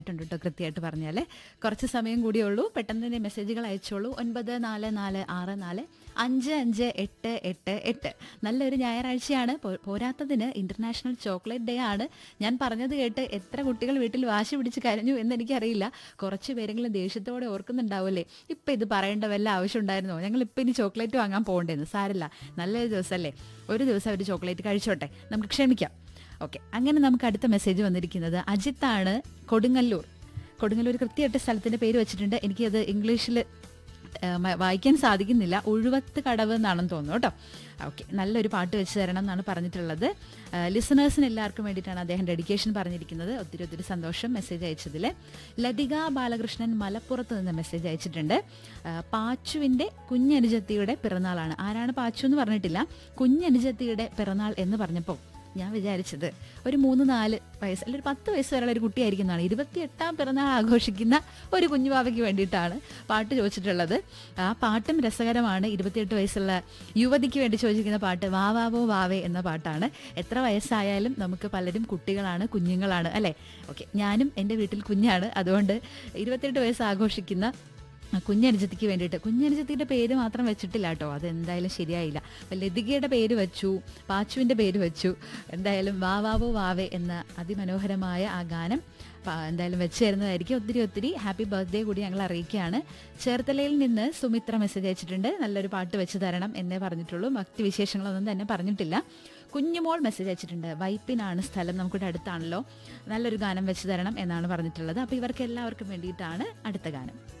ണ്ട് കേട്ടോ കൃത്യമായിട്ട് പറഞ്ഞാൽ കുറച്ച് സമയം കൂടിയേ ഉള്ളൂ പെട്ടെന്ന് തന്നെ മെസ്സേജുകൾ അയച്ചോളൂ ഒൻപത് നാല് നാല് ആറ് നാല് അഞ്ച് അഞ്ച് എട്ട് എട്ട് എട്ട് നല്ലൊരു ഞായറാഴ്ചയാണ് പോ- പോരാത്തതിന് ഇന്റർനാഷണൽ ചോക്ലേറ്റ് ഡേ ആണ് ഞാൻ പറഞ്ഞത് കേട്ട് എത്ര കുട്ടികൾ വീട്ടിൽ വാശി പിടിച്ച് കരഞ്ഞു എന്ന് എനിക്കറിയില്ല കുറച്ച് പേരെങ്കിലും ദേഷ്യത്തോടെ ഓർക്കുന്നുണ്ടാവില്ലേ ഇപ്പം ഇത് പറയേണ്ട വല്ല ആവശ്യം ഉണ്ടായിരുന്നോ ഞങ്ങൾ ഇപ്പം ഇനി ചോക്ലേറ്റ് വാങ്ങാൻ പോകണ്ടേന്ന് സാരല്ല നല്ലൊരു ദിവസമല്ലേ ഒരു ദിവസം അവർ ചോക്ലേറ്റ് കഴിച്ചോട്ടെ നമുക്ക് ക്ഷമിക്കാം ഓക്കെ അങ്ങനെ നമുക്ക് അടുത്ത മെസ്സേജ് വന്നിരിക്കുന്നത് അജിത്താണ് കൊടുങ്ങല്ലൂർ കൊടുങ്ങല്ലൂർ കൃത്യമായിട്ട് സ്ഥലത്തിന്റെ പേര് വെച്ചിട്ടുണ്ട് എനിക്കത് ഇംഗ്ലീഷിൽ വായിക്കാൻ സാധിക്കുന്നില്ല ഉഴുവത്ത് കടവ് എന്നാണെന്ന് തോന്നുന്നു കേട്ടോ ഓക്കെ നല്ലൊരു പാട്ട് വെച്ച് തരണം എന്നാണ് പറഞ്ഞിട്ടുള്ളത് ലിസണേഴ്സിന് എല്ലാവർക്കും വേണ്ടിയിട്ടാണ് അദ്ദേഹം ഡെഡിക്കേഷൻ പറഞ്ഞിരിക്കുന്നത് ഒത്തിരി ഒത്തിരി സന്തോഷം മെസ്സേജ് അയച്ചതിൽ ലതിക ബാലകൃഷ്ണൻ മലപ്പുറത്ത് നിന്ന് മെസ്സേജ് അയച്ചിട്ടുണ്ട് ആ, പാച്ചുവിൻ്റെ കുഞ്ഞനുജത്തിയുടെ പിറന്നാളാണ് ആരാണ് പാച്ചു എന്ന് പറഞ്ഞിട്ടില്ല കുഞ്ഞനുജത്തിയുടെ പിറന്നാൾ എന്ന് പറഞ്ഞപ്പോൾ ഞാൻ വിചാരിച്ചത് ഒരു മൂന്ന് നാല് വയസ്സ് അല്ലെങ്കിൽ ഒരു പത്ത് വയസ്സ് വരെയുള്ള ഒരു കുട്ടിയായിരിക്കുന്നതാണ് ഇരുപത്തിയെട്ടാം പിറന്നാൾ ആഘോഷിക്കുന്ന ഒരു കുഞ്ഞുവാവയ്ക്ക് വേണ്ടിയിട്ടാണ് പാട്ട് ചോദിച്ചിട്ടുള്ളത് ആ പാട്ടും രസകരമാണ് ഇരുപത്തിയെട്ട് വയസ്സുള്ള യുവതിക്ക് വേണ്ടി ചോദിച്ചിരിക്കുന്ന പാട്ട് വാവാവോ വാവേ എന്ന പാട്ടാണ് എത്ര വയസ്സായാലും നമുക്ക് പലരും കുട്ടികളാണ് കുഞ്ഞുങ്ങളാണ് അല്ലേ ഓക്കെ ഞാനും എൻ്റെ വീട്ടിൽ കുഞ്ഞാണ് അതുകൊണ്ട് ഇരുപത്തിയെട്ട് വയസ്സ് ആഘോഷിക്കുന്ന കുഞ്ഞനുജത്തിക്ക് വേണ്ടിയിട്ട് കുഞ്ഞനുജത്തിയുടെ പേര് മാത്രം വെച്ചിട്ടില്ല കേട്ടോ അത് എന്തായാലും ശരിയായില്ല അപ്പം ലതികയുടെ പേര് വെച്ചു പാച്ചുവിൻ്റെ പേര് വെച്ചു എന്തായാലും വാവാവോ വാവേ എന്ന അതിമനോഹരമായ ആ ഗാനം പ- എന്തായാലും വെച്ച് തരുന്നതായിരിക്കും ഒത്തിരി ഒത്തിരി ഹാപ്പി ബർത്ത്ഡേ കൂടി ഞങ്ങൾ അറിയിക്കുകയാണ് ചേർത്തലയിൽ നിന്ന് സുമിത്ര മെസ്സേജ് അയച്ചിട്ടുണ്ട് നല്ലൊരു പാട്ട് വെച്ച് തരണം എന്നേ പറഞ്ഞിട്ടുള്ളൂ ഭക്തി വിശേഷങ്ങളൊന്നും തന്നെ പറഞ്ഞിട്ടില്ല കുഞ്ഞുമോൾ മെസ്സേജ് അയച്ചിട്ടുണ്ട് വൈപ്പിനാണ് സ്ഥലം നമുക്കിവിടെ അടുത്താണല്ലോ നല്ലൊരു ഗാനം വെച്ച് തരണം എന്നാണ് പറഞ്ഞിട്ടുള്ളത് അപ്പോൾ ഇവർക്ക് എല്ലാവർക്കും വേണ്ടിയിട്ടാണ് അടുത്ത ഗാനം